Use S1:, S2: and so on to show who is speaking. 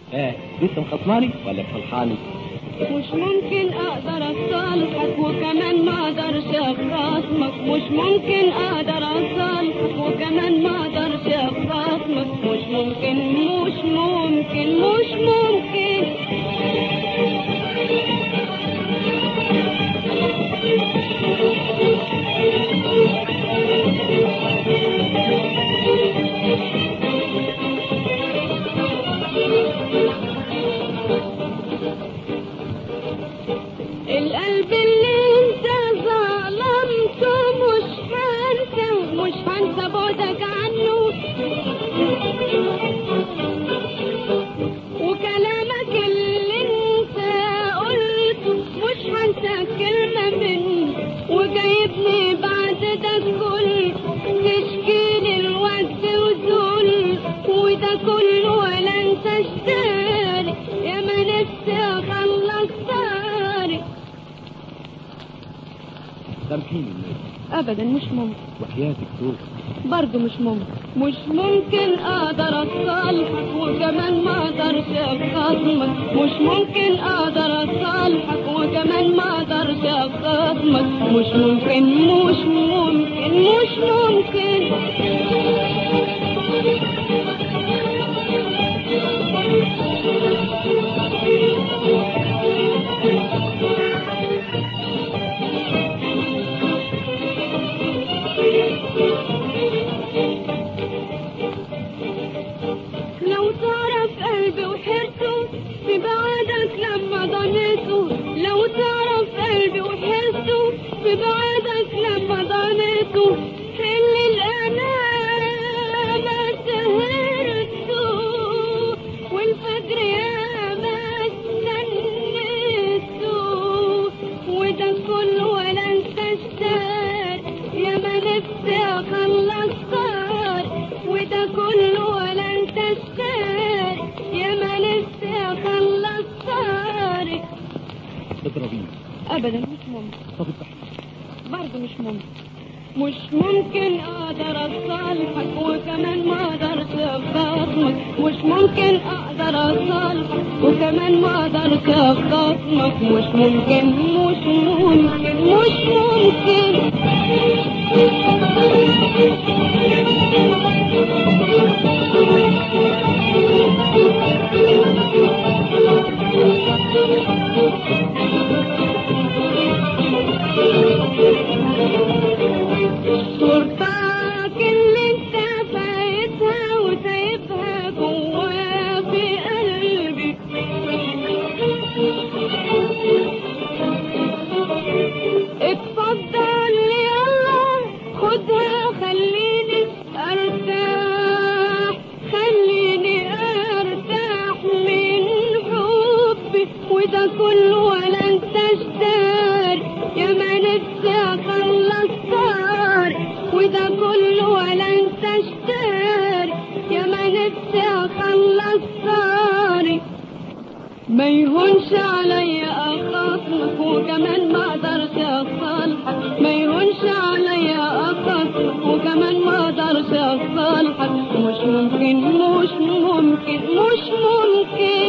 S1: ايه لسه مخصماني ولا مصلحاني
S2: مش ممكن اقدر اصالحك وكمان ما اقدرش اخاصمك مش ممكن اقدر اصالحك وكمان ما اقدرش اخاصمك مش ممكن مش ممكن مش ممكن القلب اللي انت ظلمته مش هنسى مش هنسى بعدك عنه وكلامك اللي انت قلته مش هنسى كلمة منه وجايبني بعد ده كله تشكيلي الوقت وذل وده كله ولا انت اشتري يا ما نفسي اخلص طاري
S1: سامحيني الناس
S2: ابدا مش ممكن
S1: وحياتك دول
S2: برضه مش ممكن مش ممكن اقدر اصالحك وكمان ما اقدرش اخاصمك مش ممكن اقدر اصالحك وكمان ما اقدرش اخاصمك مش ممكن مش ممكن مش ممكن لو تعرف قلبي وحرته في بعدك لما ضنيته لو تعرف قلبي وحرته في بعدك لما ضنيته اللي الأمان ما سهرته والفجر يا ما استنيته وده كله ولا انت اشتار يا ما نفسي اخلص صار وده كله ولا انت اشتار يا ما نفسي اخلص صار
S1: اضربيني
S2: ابدا مش ممكن
S1: طب افتحي
S2: برضه مش ممكن مش ممكن اقدر اصالحك وكمان ما اقدرش اخاصمك مش ممكن اقدر اصالحك وكمان ما اقدرش اخاصمك مش ممكن مش ممكن مش ممكن صورتك اللي انت فايتها وسايبها جوا في قلبي اتفضل يلا خدها خليني ارتاح خليني ارتاح من حبي وده كله ولا انت اشتار يا ما نفسي اخلص صار وده كله ولا انت اشتار يا ما نفسي اخلص صار ما يهونش عليا اخاصمك وكمان ما اقدرش اصالحك ما يهونش عليا اخاصمك وكمان ما اقدرش اصالحك مش ممكن مش ممكن مش ممكن